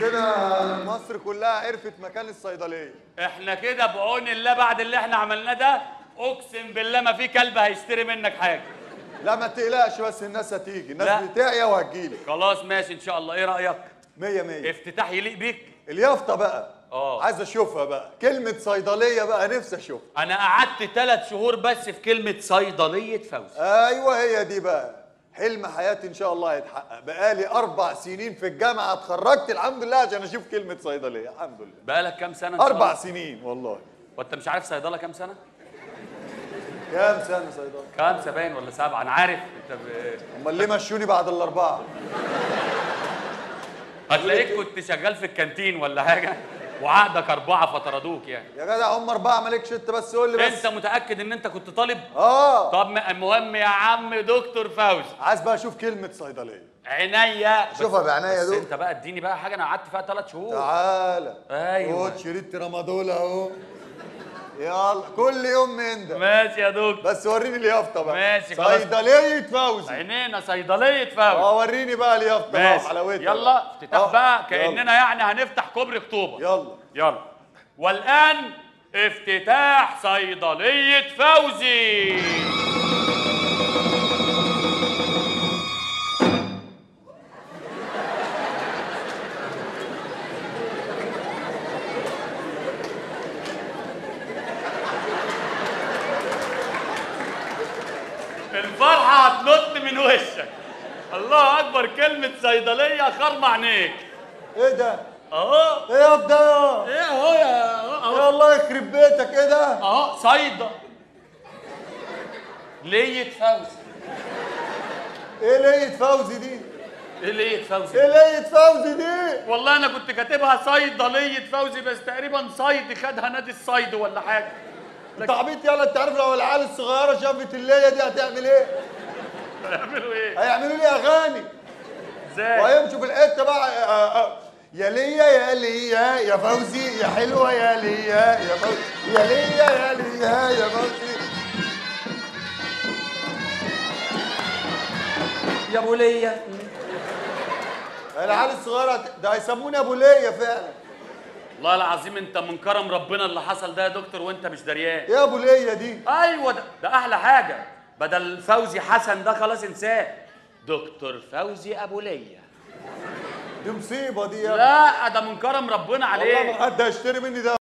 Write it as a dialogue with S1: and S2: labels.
S1: كده مصر كلها عرفت مكان الصيدليه
S2: احنا كده بعون الله بعد اللي احنا عملناه ده اقسم بالله ما في كلب هيشتري منك حاجه
S1: لا ما تقلقش بس الناس هتيجي الناس
S2: لا.
S1: بتعيا وهتجيلك
S2: خلاص ماشي ان شاء الله ايه رايك
S1: مية مية
S2: افتتاح يليق بيك
S1: اليافطه بقى
S2: اه.
S1: عايز اشوفها بقى كلمه صيدليه بقى نفسي اشوفها
S2: انا قعدت ثلاث شهور بس في كلمه صيدليه فوزي
S1: ايوه هي دي بقى حلم حياتي ان شاء الله هيتحقق بقالي اربع سنين في الجامعه اتخرجت الحمد لله عشان اشوف كلمه صيدليه الحمد لله
S2: بقالك كام سنه إن شاء
S1: اربع
S2: الله؟
S1: سنين والله
S2: وانت مش عارف صيدله كام سنه
S1: كام سنه صيدله
S2: خمسه باين ولا سبعه انا عارف انت ب...
S1: امال ليه مشوني بعد الاربعه
S2: هتلاقيك كنت شغال في الكانتين ولا حاجه وعقدك اربعه فطردوك يعني
S1: يا جدع هم اربعه مالكش انت بس قول لي بس
S2: انت متاكد ان انت كنت طالب
S1: اه
S2: طب م- المهم يا عم دكتور فوزي
S1: عايز بقى اشوف كلمه صيدليه
S2: عينيا بس-
S1: شوفها بعناية
S2: بس
S1: دول.
S2: انت بقى اديني بقى حاجه انا قعدت فيها ثلاث شهور
S1: تعالى
S2: أيوة.
S1: خد شريط رمادول اهو يلا كل يوم من ده
S2: ماشي يا دكتور
S1: بس وريني اليافطه بقى
S2: ماشي، خلاص.
S1: صيدليه فوزي
S2: عينينا صيدليه فوزي
S1: اه وريني بقى اليافطه بقى
S2: ماشي
S1: وحلاوتها
S2: يلا افتتاح
S1: آه،
S2: بقى
S1: يلا.
S2: كاننا يعني هنفتح كوبري اكتوبر
S1: يلا
S2: يلا والان افتتاح صيدليه فوزي الفرحه هتنط من وشك الله اكبر كلمه صيدليه خرم عينيك
S1: ايه ده
S2: اهو
S1: ايه يا ده
S2: ايه اهو يا اهو
S1: يا الله يخرب بيتك ايه ده
S2: اهو صيدا ليه فوزي
S1: ايه ليه فوزي دي
S2: ايه ليه فوزي
S1: ايه ليه فوزي دي
S2: والله انا كنت كاتبها صيدليه فوزي بس تقريبا صيد خدها نادي الصيد ولا حاجه
S1: انت عبيط يلا انت عارف لو العيال الصغيره شافت الليه دي هتعمل ايه
S2: هيعملوا ايه
S1: هيعملوا لي اغاني
S2: ازاي
S1: وهيمشوا في الحته بقى آه، آه، يا ليا يا ليا يا فوزي يا حلوه يا ليا يا فوزي يا ليا يا ليا يا فوزي
S2: يا ابو ليا
S1: العيال الصغيره هت- ده هيسموني ابو ليا فعلا
S2: والله العظيم انت من كرم ربنا اللي حصل ده يا دكتور وانت مش دريان
S1: ايه ابو ليا دي
S2: ايوه ده, ده احلى حاجه بدل فوزي حسن ده خلاص انساه دكتور فوزي ابو ليا
S1: دي مصيبه دي يا
S2: لا ده من كرم ربنا
S1: والله
S2: عليه
S1: ما حد هيشتري مني ده